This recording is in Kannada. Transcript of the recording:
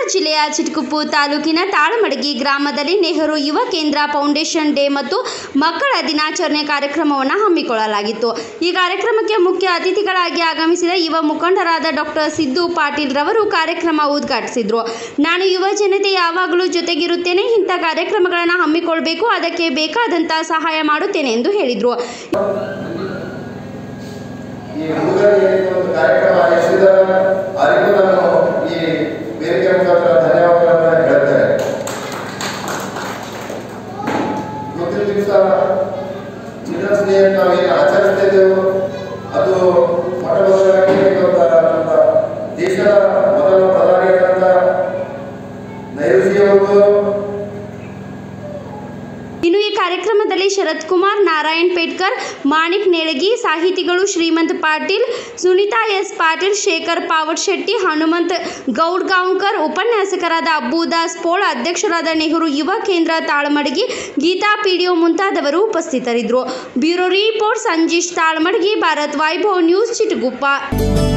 ಜಿಲ್ಲೆಯ ಚಿಟ್ಕುಪ್ಪು ತಾಲೂಕಿನ ತಾಳಮಡಗಿ ಗ್ರಾಮದಲ್ಲಿ ನೆಹರು ಯುವ ಕೇಂದ್ರ ಫೌಂಡೇಶನ್ ಡೇ ಮತ್ತು ಮಕ್ಕಳ ದಿನಾಚರಣೆ ಕಾರ್ಯಕ್ರಮವನ್ನು ಹಮ್ಮಿಕೊಳ್ಳಲಾಗಿತ್ತು ಈ ಕಾರ್ಯಕ್ರಮಕ್ಕೆ ಮುಖ್ಯ ಅತಿಥಿಗಳಾಗಿ ಆಗಮಿಸಿದ ಯುವ ಮುಖಂಡರಾದ ಡಾಕ್ಟರ್ ಸಿದ್ದು ಪಾಟೀಲ್ ರವರು ಕಾರ್ಯಕ್ರಮ ಉದ್ಘಾಟಿಸಿದರು ನಾನು ಯುವ ಜನತೆ ಯಾವಾಗಲೂ ಜೊತೆಗಿರುತ್ತೇನೆ ಇಂಥ ಕಾರ್ಯಕ್ರಮಗಳನ್ನು ಹಮ್ಮಿಕೊಳ್ಬೇಕು ಅದಕ್ಕೆ ಬೇಕಾದಂಥ ಸಹಾಯ ಮಾಡುತ್ತೇನೆ ಎಂದು ಹೇಳಿದರು ಈ ಹುಡುಗರಿಗೆ ಒಂದು ಕಾರ್ಯಕ್ರಮ ಆಯೋಜಿಸಿದ ಅವರಿಗೂ ನಾನು ಈ ವೇದಿಕೆ ಮುಖಾಂತರ ಧನ್ಯವಾದಗಳನ್ನು ಹೇಳ್ತೇನೆ ಇವತ್ತಿನ ದಿವಸ ಚಿಲ್ಡ್ರನ್ಸ್ ಡೇ ಅಂತ ನಾವು ಏನು ಆಚರಿಸ್ತಾ ಇದ್ದೇವೆ ಅದು ಮೊಟ್ಟ ಮೊದಲಾಗಿ ಇವತ್ತ ನಮ್ಮ ದೇಶದ ಮೊದಲ ಪ್ರಧಾನಿಯಾದಂಥ ನೆಹರೂಜಿಯವರು ಇನ್ನು ಈ ಕಾರ್ಯಕ್ರಮದಲ್ಲಿ ಶರತ್ ಕುಮಾರ್ ನಾರಾಯಣ್ ಪೇಟ್ಕರ್ ಮಾಣಿಕ್ ನೇಳಗಿ ಸಾಹಿತಿಗಳು ಶ್ರೀಮಂತ್ ಪಾಟೀಲ್ ಸುನೀತಾ ಎಸ್ ಪಾಟೀಲ್ ಶೇಖರ್ ಪಾವಟ್ ಶೆಟ್ಟಿ ಹನುಮಂತ್ ಗೌಡ್ಗಾಂವ್ಕರ್ ಉಪನ್ಯಾಸಕರಾದ ಅಬ್ಬುದಾಸ್ ಪೋಳ್ ಅಧ್ಯಕ್ಷರಾದ ನೆಹರು ಯುವ ಕೇಂದ್ರ ತಾಳಮಡಗಿ ಗೀತಾ ಪಿಡಿಒ ಮುಂತಾದವರು ಉಪಸ್ಥಿತರಿದ್ದರು bureau report Sanjeesh Talamadagi Bharat Vaibhav news Chitguppa